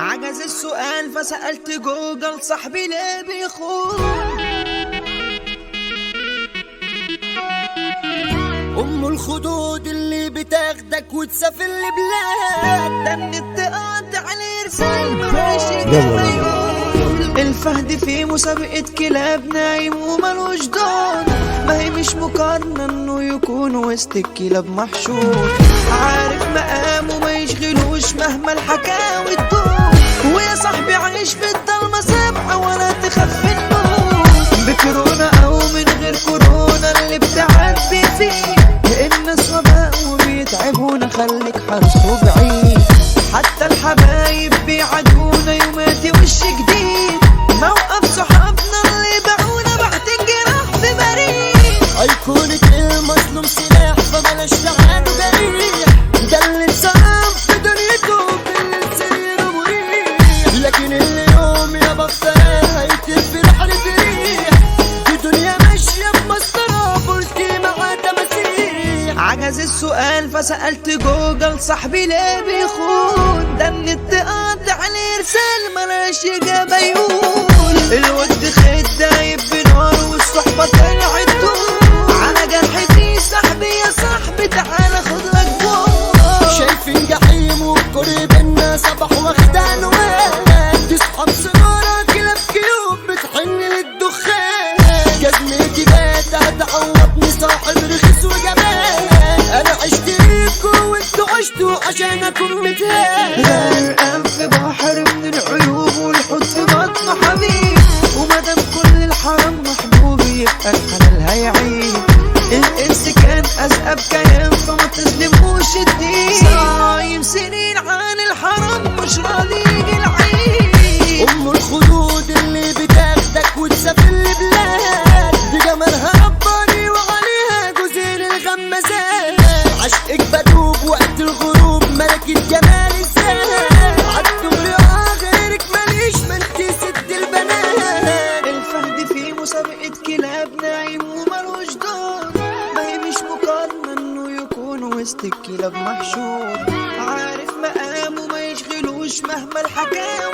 عجز السؤال فسألت جوجل صاحبي ليه بيخون ام الخدود اللي بتاخدك وتسافر لبلاد ده النت قاطع الارسال ماشي كما يقول الفهد في مسابقة كلاب نايم وملوش دون ما هي مش مقارنة انه يكون وسط الكلاب محشور عارف مقامه ما يشغلوش مهما الحكاوي تدور ويا صاحبي عايش في الضلمة سابقة ولا تخاف النور بكورونا او من غير كورونا اللي بتعدي فيه الناس وباء وبيتعبونا خليك حرص وبعيد حتى الحبايب بيعدونا يوماتي وش جديد موقف صحابنا اللي باعونا بعد الجراح في بريد ايقونة المظلوم سلاح فبلاش تعانوا جريح ده اللي انسان في دنيته بالسير مريح لكن اليوم يا بختار هيتم في رحلة ريح في دنيا ماشية بمسطرة بولتي مع تماسيح عجز السؤال فسألت جوجل صاحبي ليه بيخون ده النت قاطع الإرسال ملاش إجابة يقول الود خد دايب بنار والصحبة طلعت دور على جرحتي صاحبي يا صاحبي تعالى خد لك جول شايفين جحيم والكل بينا صباح واخد عنوان تصحى بسجارة كلاب كيوب بتحن للدخان جزمتي بات هتعوضني صاحب رخيص وجمال انا عشت ليكوا وانتوا عشتوا عشان اكون متهان غرقان في بحر من العيوب والحوت في بطنه حبيب ومادام كل الحرام محبوب يبقى الحلال هيعيب الانس كان اذئب كيان فما تظلموش الدين صايم سنين عن الحرام مش راضي يجي العيد ام الخدود اللي بتاخدك وتسافر لبلاد بجمالها رباني وعليها جوزين الغمازات عشقك بدوب وقت الغروب ملكة جمال الزاد عالدغري اه غيرك ماليش ما انتي ست البنات الفهد في مسابقة كلاب نايم وملوش دور ما هي مش مقارنة انه يكون وسط الكلاب محشور عارف مقامه ما يشغلوش مهما الحكاوي